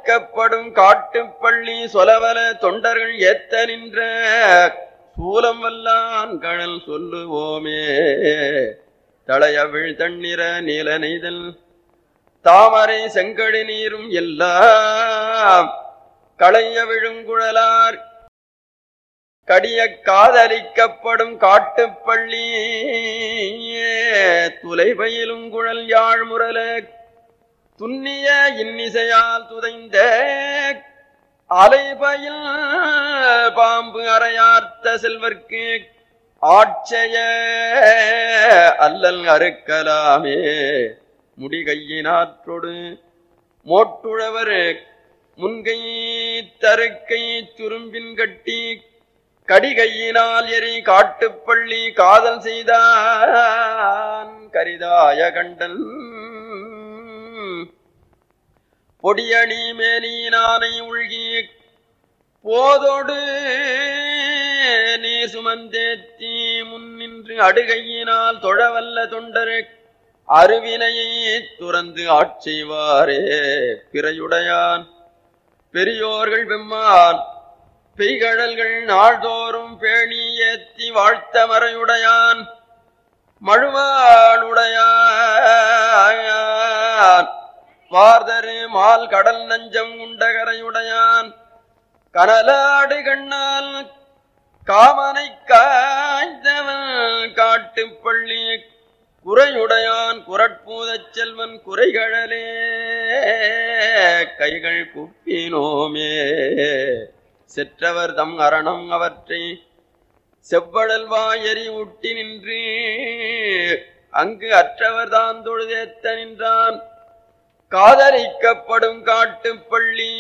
காதலிக்கப்படும் காட்டுப்பள்ளி சொலவல தொண்டர்கள் ஏத்த நின்ற சூலம் வல்லான் கழல் சொல்லுவோமே தளையவிழ் தண்ணீர நீல நெய்தல் தாமரை செங்கடி நீரும் எல்லாம் களைய விழுங்குழலார் கடிய காதலிக்கப்படும் காட்டுப்பள்ளி துலைபயிலும் குழல் யாழ் முரல துன்னிய இன்னிசையால் துதைந்த அலைபயில் பாம்பு அறையார்த்த செல்வர்க்கு ஆட்சய அல்லல் அறுக்கலாமே முடிகையினாற்றொடு மோட்டுழவர் முன்கை தருக்கை சுரும்பின் கட்டி கடிகையினால் எரி காட்டுப்பள்ளி காதல் செய்தான் கரிதாய கண்டன் பொடியணி மேலினானை உள்கி போதோடு நீ சுமந்தேத்தி முன்னின்று அடுகையினால் தொழவல்ல தொண்டரு அருவினையை துறந்து ஆட்செய்வாரே பிறையுடையான் பெரியோர்கள் வெம்மான் பெய்கழல்கள் நாள்தோறும் பேணி ஏத்தி வாழ்த்த மறையுடையான் மழுவாளுடையான் வார்தரு மால் கடல் நஞ்சம் உண்டகரையுடையான் கனலாடு கண்ணால் காமனை காய்ந்தவன் காட்டுப்பள்ளி குறையுடையான் குரட்பூதச் செல்வன் குறைகழலே கைகள் குப்பினோமே செற்றவர் தம் அரணம் அவற்றை செவ்வழல் வாயறி உட்டி நின்று அங்கு அற்றவர் தான் தொழுதேத்த நின்றான் காதலிக்கப்படும் காட்டுப்பள்ளி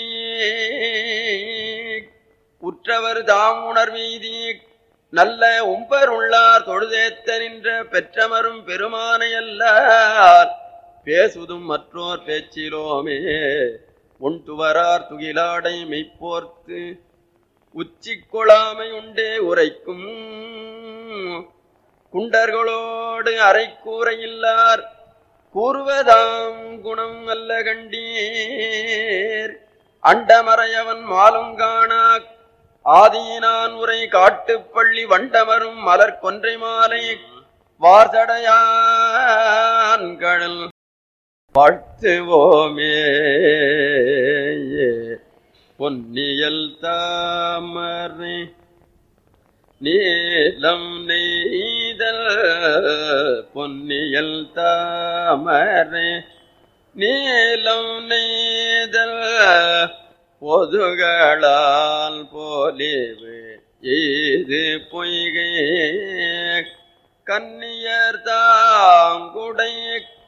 உற்றவர் தாம் உணர்வீதி நல்ல உம்பர் உள்ளார் தொழுதேத்த நின்ற பெற்றமரும் பெருமானை அல்லார் பேசுதும் மற்றோர் பேச்சிலோமே உன் துவரார் துகிலாடை மெய்ப்போர்த்து உச்சி கொளாமை உண்டே உரைக்கும் குண்டர்களோடு அரைக்கூரையில்லார் கூறுவதாம் குணம் அல்ல கண்டீர் அண்டமறையவன் மாலுங்கானா ஆதியினான் உரை காட்டுப்பள்ளி வண்டமரும் மலர் கொன்றை மாலை வார்சடையான் கடல் வாழ்த்துவோமே பொன்னியல் தாமரை நீலம் நெய்தல் பொன்னியல் தாமரை நீலம் நெய்தல் பொதுகளால் போலிவு இது பொய்கை கன்னியர் தாங்குடை